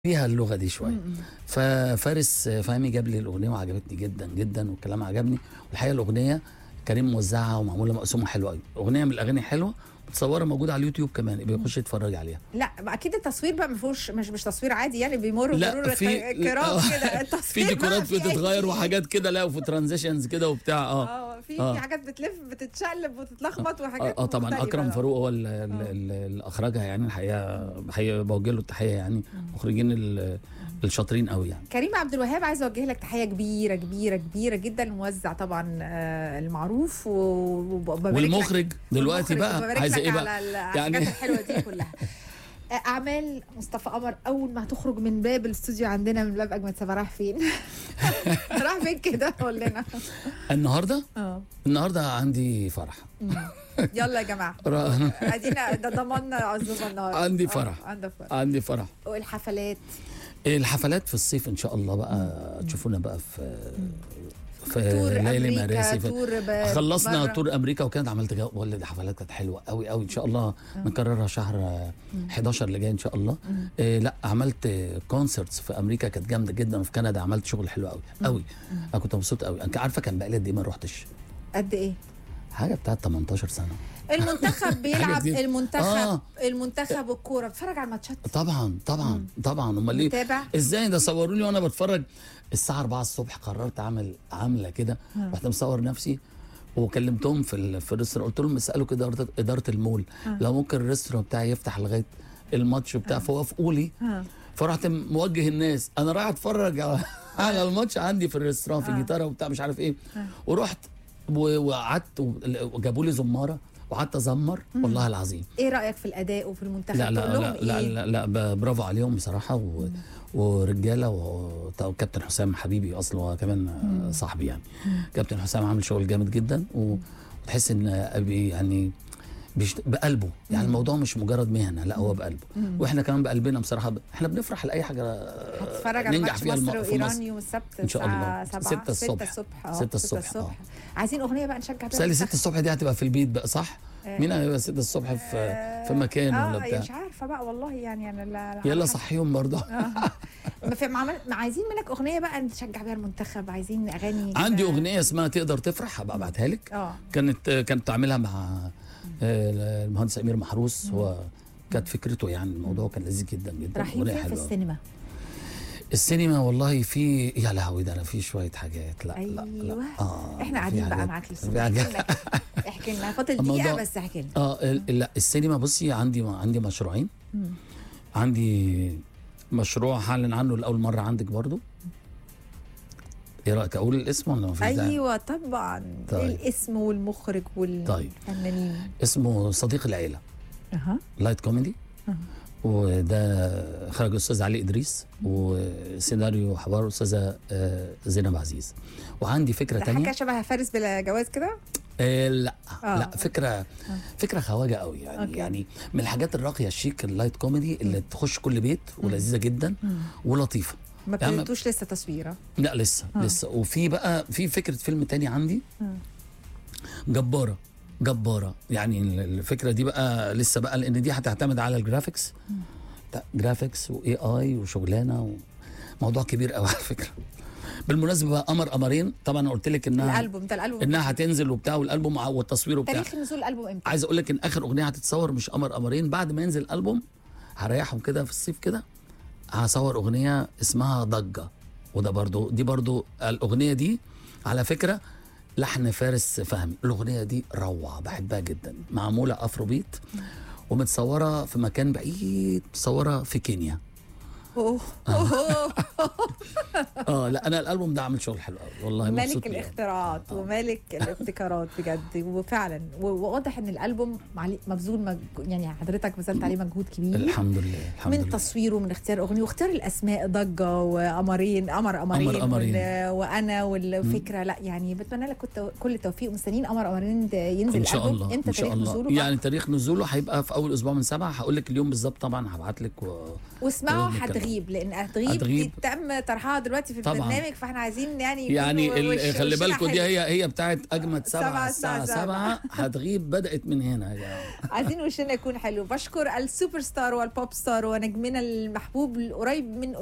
فيها اللغه دي شويه ففارس فهمي جاب لي الاغنيه وعجبتني جدا جدا والكلام عجبني والحقيقه الاغنيه كريم موزعها ومعموله مقسومه حلوه قوي اغنيه من الاغاني حلوه متصوره موجوده على اليوتيوب كمان يبقى يخش يتفرج عليها لا اكيد التصوير بقى ما فيهوش مش مش تصوير عادي يعني بيمر لا، مرور في- الكرام آه. كده في التصوير ديكورات بقى فيه بتتغير أي- وحاجات كده لا وفي ترانزيشنز كده وبتاع اه اه في آه. في حاجات بتلف بتتشقلب وتتلخبط اه, وحاجات آه طبعا مختلفة اكرم بقى. فاروق هو ال- ال- ال- اللي اخرجها يعني الحقيقه الحقيقه بوجه له التحيه يعني مخرجين ال- الشاطرين قوي يعني كريم عبد الوهاب عايز اوجه لك تحيه كبيره كبيره كبيره جدا الموزع طبعا آه، المعروف و- وببارك لك- والمخرج دلوقتي والمخرج، بقى وببارك عايزه لك ايه بقى على الحاجات يعني- الحلوه دي كلها آه، اعمال مصطفى قمر اول ما هتخرج من باب الاستوديو عندنا من باب اجمد سبا رايح فين رايح فين كده قول لنا النهارده اه النهارده عندي فرح يلا يا جماعه را- ادينا ده ضمننا عزومه النهارده عندي آه، فرح. عندك فرح عندي فرح والحفلات الحفلات في الصيف ان شاء الله بقى تشوفونا بقى في في تور ليالي امريكا مراسي في تور ب- خلصنا برا. تور امريكا وكانت عملت جو ولا دي حفلات كانت حلوه قوي قوي ان شاء الله نكررها شهر آه، 11 اللي جاي ان شاء الله إيه لا عملت كونسرتس في امريكا كانت جامده جدا وفي كندا عملت شغل حلو قوي قوي انا كنت مبسوط قوي انا عارفه كان بقالي قد ايه ما روحتش قد ايه حاجه بتاعت 18 سنه المنتخب بيلعب جديدة. المنتخب آه. المنتخب الكوره بتفرج على الماتشات طبعا طبعا طبعا امال ليه متابع ازاي ده صوروني وانا بتفرج الساعه 4 الصبح قررت اعمل عامله كده رحت مصور نفسي وكلمتهم في ال... في الريستوران قلت لهم اسالوا كده اداره اداره المول لو ممكن الريستوران بتاعي يفتح لغايه الماتش بتاع فوافقوا لي ها. فرحت موجه الناس انا رايح اتفرج على- على الماتش عندي في الريستوران في آه. جيتاره وبتاع مش عارف ايه ورحت و- وقعدت و- وجابوا لي زماره وقعدت ازمر والله العظيم ايه رايك في الاداء وفي المنتخب لا لا تقول لهم لا, لا, ايه لا, لا ب- برافو عليهم بصراحه و ورجاله و- وكابتن حسام حبيبي اصلا هو كمان آه، صاحبي يعني كابتن حسام عامل شغل جامد جدا و- وتحس ان ابي يعني بيشت... بقلبه يعني الموضوع مش مجرد مهنه لا هو بقلبه واحنا كمان بقلبنا بصراحه ب... احنا بنفرح لاي حاجه هتتفرج على ننجح ماتش فيها الم- مصر في مصر. وايران يوم السبت إن شاء الله. الساعة ستة 7 الصبح. 6 الصبح اه ستة 6 الصبح، آه. عايزين اغنيه بقى نشجع بيها بس لي 6 المنتخب. الصبح دي هتبقى في البيت بقى صح؟ آه. مين هيبقى 6 الصبح في في مكان ولا اه بتاع مش عارفه بقى والله يعني انا لا لا يلا عارفة. صحيهم برضه ما في معمل... ما عايزين منك اغنيه بقى نشجع بيها المنتخب عايزين اغاني عندي كده. اغنيه اسمها تقدر تفرح هبقى ابعتها لك اه كانت كانت عاملها مع آه، المهندس امير محروس هو كانت فكرته يعني الموضوع كان لذيذ جدا جدا رايحين أغنية فين في حلوة. السينما السينما والله في يا لهوي ده انا في شويه حاجات لا لا لا ايوه اه احنا في قاعدين بقى حاجات- معاك في للصبح حاجات- احكي لنا احكي لنا فاضل الموضوع- دقيقه بس احكي لنا اه ال- لا السينما بصي عندي عندي مشروعين مم. عندي مشروع هعلن عنه لاول مره عندك برضو ايه رايك اقول الاسم ولا مفيش داعي؟ ايوه طبعا طيب. الاسم والمخرج طيب. والفنانين اسمه صديق العيله اها لايت كوميدي أها. وده خرج الاستاذ علي ادريس وسيناريو حوار الاستاذه آه، زينب عزيز وعندي فكره ده تانية حاجه شبه فارس بلا جواز كده آه لا آه. لا فكره فكره خواجه قوي يعني أوكي. يعني من الحاجات الراقيه الشيك اللايت كوميدي اللي تخش كل بيت ولذيذه جدا ولطيفه ما يعني- ابتديتوش لسه تصويره لا لسه آه. لسه وفي بقى في فكره فيلم تاني عندي آه. جباره جباره يعني ال- الفكره دي بقى لسه بقى لان دي هتعتمد على الجرافيكس لا، جرافيكس واي اي وشغلانه موضوع كبير قوي على فكره بالمناسبه بقى قمر قمرين طبعا انا قلت لك انها الالبوم ده الالبوم انها هتنزل وبتاع والالبوم مع- والتصوير وبتاع تاريخ نزول الالبوم امتى عايز اقول لك ان اخر اغنيه هتتصور مش قمر قمرين بعد ما ينزل الالبوم هريحهم كده في الصيف كده هصور اغنيه اسمها ضجه وده برضو دي برضو الاغنيه دي على فكره لحن فارس فهمي الاغنيه دي روعه بحبها جدا معموله افرو بيت ومتصوره في مكان بعيد متصوره في كينيا اوه أوه. اه لا انا الالبوم ده عامل شغل حلو قوي والله مبسوط ملك بيه. الاختراعات وملك الابتكارات بجد وفعلا و- وواضح ان الالبوم معلي- مبذول مج... يعني حضرتك بذلت عليه مجهود كبير الحمد لله الحمد من لله تصويره من اختيار اغنيه واختيار الاسماء ضجه وقمرين قمر قمرين قمر قمرين. وال- وانا والفكره لا يعني بتمنى لك كت- كل التوفيق ومستنيين قمر قمرين ده ينزل ان شاء الألبوم. الله امتى ان شاء تاريخ الله نزوله بقى؟ يعني تاريخ نزوله هيبقى في اول اسبوع من سبعه هقول لك اليوم بالظبط طبعا هبعت لك و... واسمعوا ونتكلم. هتغيب لان هتغيب, هتغيب. دي تم طرحها دلوقتي في طبعاً. البرنامج فاحنا عايزين يعني يكون يعني ال- وش- خلي وشنا بالكم دي حلو. هي هي بتاعت اجمد سبعة سبعة الساعة الساعه سبعة. سبعة هتغيب بدات من هنا يا جماعه عايزين وشنا يكون حلو بشكر السوبر ستار والبوب ستار ونجمنا المحبوب القريب من